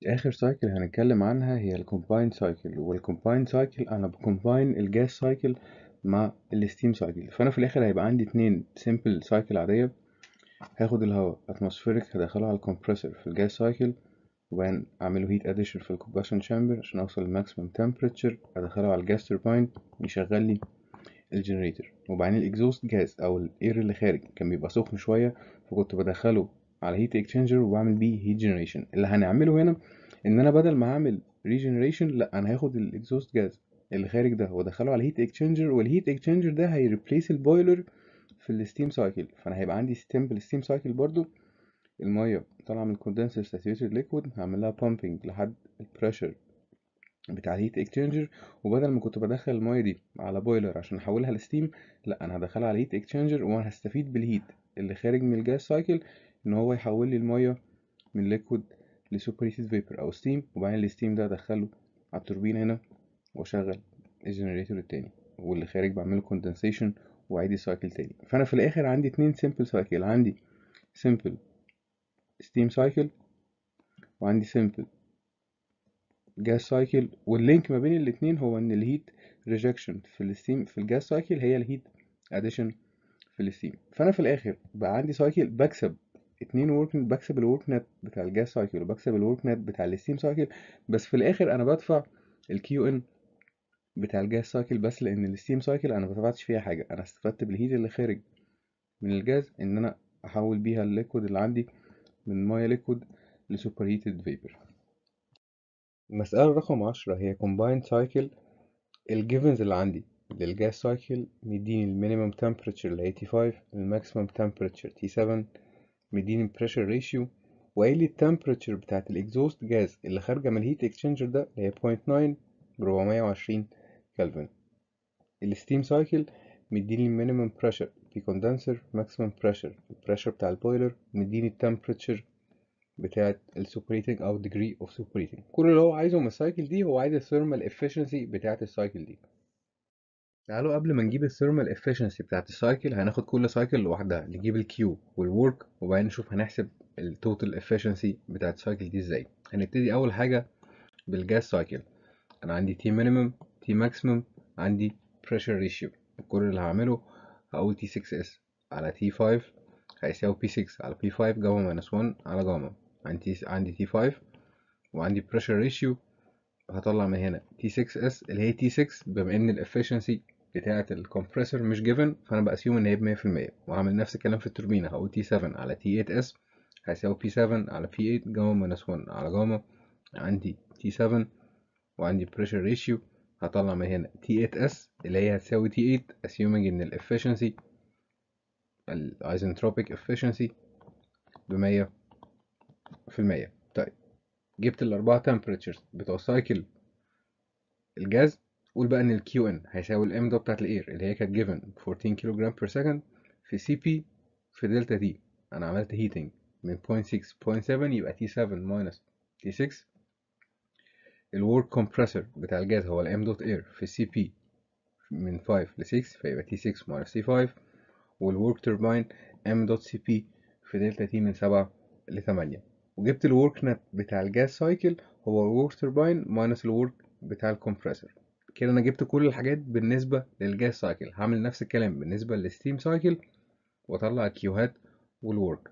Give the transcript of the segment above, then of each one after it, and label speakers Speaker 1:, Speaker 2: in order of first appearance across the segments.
Speaker 1: آخر سايكل هنتكلم عنها هي الكومباين سايكل والكومباين سايكل أنا بكومباين الجاس سايكل مع الستيم سايكل فأنا في الآخر هيبقى عندي اتنين سيمبل سايكل عادية هاخد الهواء اتموسفيريك هدخله على الكمبريسور في الجاس سايكل وبعدين أعمله هيت أديشن في الكومباشن شامبر عشان أوصل للماكسيمم تمبريتشر أدخله على الجاس توربين يشغل لي الجنريتور وبعدين الإكزوست جاز أو الإير اللي خارج كان بيبقى سخن شوية فكنت بدخله على هيت اكسشينجر وبعمل بيه هيت جنريشن اللي هنعمله هنا ان انا بدل ما اعمل ريجنريشن لا انا هاخد الاكزوست جاز اللي خارج ده وادخله على هيت اكسشينجر والهيت اكسشينجر ده هيريبليس البويلر في الستيم سايكل فانا هيبقى عندي ستيم الستيم سايكل برضو الميه طالعه من الكوندنسر ساتوريتد ليكويد هعمل لها بامبنج لحد البريشر بتاع الهيت اكسشينجر وبدل ما كنت بدخل الميه دي على بويلر عشان احولها لستيم لا انا هدخلها على هيت اكسشينجر وانا هستفيد بالهيت اللي خارج من الجاز سايكل ان هو يحول لي الميه من ليكويد لسوبريتد فيبر او ستيم وبعدين الستيم ده ادخله على التوربين هنا واشغل الجنريتور التاني واللي خارج بعمله كوندنسيشن واعيد السايكل تاني فانا في الاخر عندي اتنين سيمبل سايكل عندي سيمبل ستيم سايكل وعندي سيمبل جاز سايكل واللينك ما بين الاتنين هو ان الهيت ريجكشن في الستيم في الجاز سايكل هي الهيت اديشن في الستيم فانا في الاخر بقى عندي سايكل بكسب اتنين ورك بكسب الورك نت بتاع الجاز سايكل وبكسب الورك نت بتاع الستيم سايكل بس في الاخر انا بدفع الكيو ان بتاع الجاز سايكل بس لان الستيم سايكل انا ما دفعتش فيها حاجه انا استفدت بالهيت اللي خارج من الجاز ان انا احول بيها الليكويد اللي عندي من ميه ليكويد لسوبر هيتد فيبر المسألة رقم عشرة هي combined cycle الجيفنز اللي عندي للجاز سايكل مديني المينيمم تمبريتشر ل 85 الماكسيمم تمبريتشر تي 7 مديني بريشر ريشيو وقايل لي التمبريتشر بتاعت الاكزوست جاز اللي خارجه من الهيت اكسشينجر ده اللي هي 0.9 ب 420 كلفن الستيم سايكل مديني المينيمم بريشر في كوندنسر ماكسيمم بريشر البريشر بتاع البويلر مديني التمبريتشر بتاعت السوبريتنج او degree اوف سوبريتنج كل اللي هو عايزه من السايكل دي هو عايز الثيرمال efficiency بتاعت السايكل دي تعالوا قبل ما نجيب الثيرمال efficiency بتاعت السايكل هناخد كل سايكل لوحدها نجيب الكيو والورك وبعدين نشوف هنحسب التوتال efficiency بتاعت السايكل دي ازاي هنبتدي اول حاجه بالجاز سايكل انا عندي تي مينيمم تي ماكسيمم عندي بريشر ريشيو كل اللي هعمله هقول تي 6 اس على تي 5 هيساوي بي 6 على بي 5 جاما ماينس 1 على جاما عندي عندي تي 5 وعندي بريشر ريشيو هطلع من هنا تي 6 اس اللي هي تي 6 بما ان الافشنسي بتاعه الكمبريسور مش جيفن فانا باسيوم ان هي ب 100% وهعمل نفس الكلام في التوربينه هقول تي 7 على تي 8 اس هيساوي بي 7 على بي 8 جاما ماينس 1 على جاما عندي تي 7 وعندي بريشر ريشيو هطلع من هنا تي 8 اس اللي هي هتساوي تي 8 assuming ان الافشنسي الايزنتروبيك efficiency ب 100% طيب جبت الأربعة temperatures بتوع سايكل الجاز قول بقى إن ال QN هيساوي الام ده بتاعت الإير اللي هي كانت given 14 كيلو جرام per second في سي بي في دلتا تي أنا عملت heating من 0.6 0.7 يبقى T7 minus T6 الورك compressor بتاع الجاز هو الام دوت اير في سي بي من 5 ل 6 فيبقى T6 minus T5 والورك توربين ام دوت سي بي في دلتا تي من 7 ل 8 وجبت الورك نت بتاع الجاز سايكل هو الورك توربين ماينس الورك بتاع الكمبريسور كده انا جبت كل الحاجات بالنسبه للجاز سايكل هعمل نفس الكلام بالنسبه للستيم سايكل واطلع الكيوهات والورك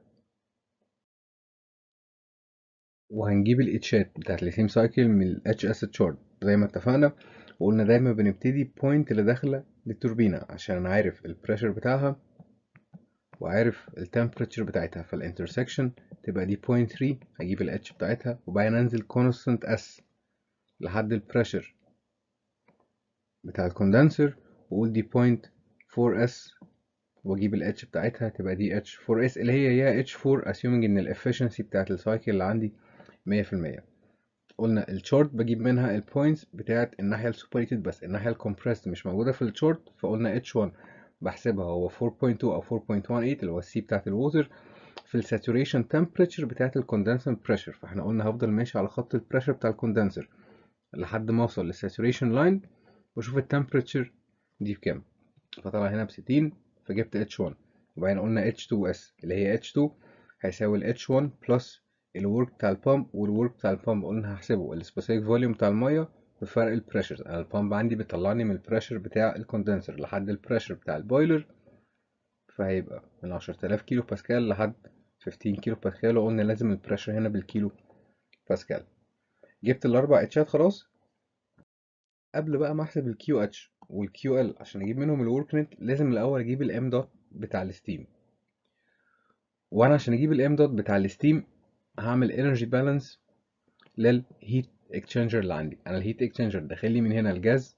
Speaker 1: وهنجيب الاتشات بتاعت الستيم سايكل من الاتش اس تشارت زي ما اتفقنا وقلنا دايما بنبتدي بوينت اللي داخله للتوربينه عشان انا عارف البريشر بتاعها وعارف التمبريتشر بتاعتها فالانترسكشن تبقى دي 0.3 هجيب الاتش بتاعتها وبعدين انزل كونستانت اس لحد البريشر بتاع الكوندنسر واقول دي 0.4 اس واجيب الاتش بتاعتها تبقى دي اتش 4 اس اللي هي يا اتش 4 assuming ان الافشنسي بتاعت السايكل اللي عندي 100% قلنا الشورت بجيب منها البوينتس بتاعت الناحية السوبريتد بس الناحية الكومبريسد مش موجودة في الشورت فقلنا اتش 1 بحسبها هو 4.2 او 4.18 اللي هو السي بتاعت الووتر في الساتوريشن تمبريتشر بتاعت الكوندنسر بريشر فاحنا قلنا هفضل ماشي على خط البريشر بتاع الكوندنسر لحد ما اوصل للساتوريشن لاين واشوف التمبريتشر دي بكام فطلع هنا ب 60 فجبت اتش 1 وبعدين قلنا اتش 2 اس اللي هي اتش 2 هيساوي ال اتش 1 بلس الورك بتاع البامب والورك بتاع البامب قلنا هحسبه السبيسيفيك فوليوم بتاع الميه بفرق البريشر انا البامب عندي بيطلعني من البريشر بتاع الكوندنسر لحد البريشر بتاع البويلر فهيبقى من 10000 كيلو باسكال لحد 15 كيلو باسكال وقلنا لازم البريشر هنا بالكيلو باسكال جبت الاربع اتشات خلاص قبل بقى ما احسب الكيو اتش والكيو ال عشان اجيب منهم الورك نت لازم الاول اجيب الام دوت بتاع الستيم وانا عشان اجيب الام دوت بتاع الستيم هعمل انرجي بالانس للهيت اكسشينجر اللي عندي انا الهيت اكسشينجر داخل لي من هنا الجاز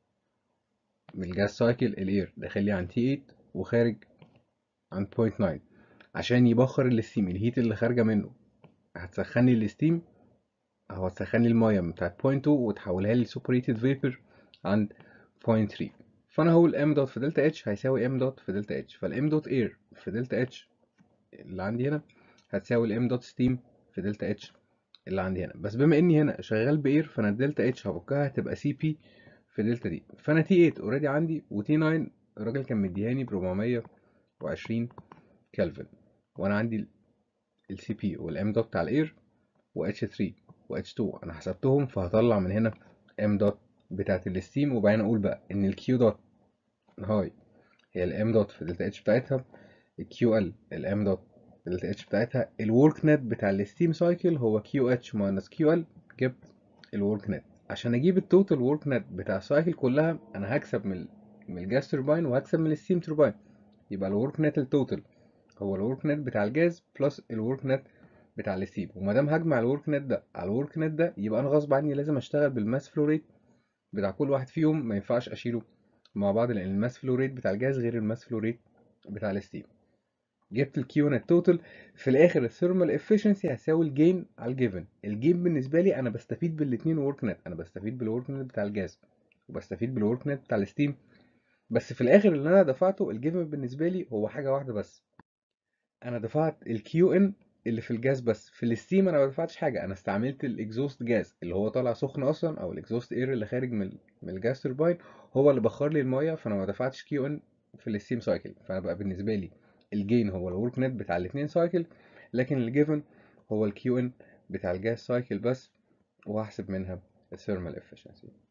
Speaker 1: من الجاز سايكل الاير داخل لي عن تي 8 وخارج عن 0.9 عشان يبخر الستيم الهيت اللي خارجه منه هتسخني الستيم او هتسخني الميه بتاعت 0.2 وتحولها لي سوبريتد فيبر عند 0.3 فانا هقول ام دوت في دلتا اتش هيساوي ام دوت في دلتا اتش فالام دوت اير في دلتا اتش اللي عندي هنا هتساوي الام دوت ستيم في دلتا اتش اللي عندي هنا بس بما اني هنا شغال باير فانا الدلتا اتش هفكها هتبقى سي بي في دلتا دي فانا تي 8 اوريدي عندي وتي 9 الراجل كان مديهاني ب 420 كلفن وانا عندي السي بي والام دوت بتاع الاير و اتش 3 و اتش 2 انا حسبتهم فهطلع من هنا ام دوت بتاعت الستيم وبعدين اقول بقى ان الكيو دوت هاي هي الام دوت في دلتا اتش بتاعتها الكيو ال الام دوت في دلتا اتش بتاعتها الورك نت بتاع الستيم سايكل هو كيو اتش ماينس كيو ال جبت الورك نت عشان اجيب التوتال ورك نت بتاع السايكل كلها انا هكسب من من الجاز توربين وهكسب من الستيم توربين يبقى الورك نت التوتال هو الورك نت بتاع الجاز بلس الورك نت بتاع الستيم وما دام هجمع الورك نت ده على الورك نت ده يبقى انا غصب عني لازم اشتغل بالماس فلو ريت بتاع كل واحد فيهم ما ينفعش اشيله مع بعض لان الماس فلو ريت بتاع الجاز غير الماس فلو ريت بتاع الستيم جبت الكيو نت توتال في الاخر الثيرمال افشنسي هتساوي الجين على الجيفن الجين بالنسبه لي انا بستفيد بالاثنين ورك نت انا بستفيد بالورك نت بتاع الجاز وبستفيد بالورك نت بتاع الستيم بس في الاخر اللي انا دفعته الجيفن بالنسبه لي هو حاجه واحده بس انا دفعت الكيو ان اللي في الجاز بس في الستيم انا ما دفعتش حاجه انا استعملت الاكزوست جاز اللي هو طالع سخن اصلا او الاكزوست اير اللي خارج من من الجاز توربين هو اللي بخر لي الميه فانا ما دفعتش كيو ان في الستيم سايكل فانا بقى بالنسبه لي الجين هو الورك نت بتاع الاثنين سايكل لكن الجيفن هو الكيو ان بتاع الجاز سايكل بس وهحسب منها الثيرمال افشنسي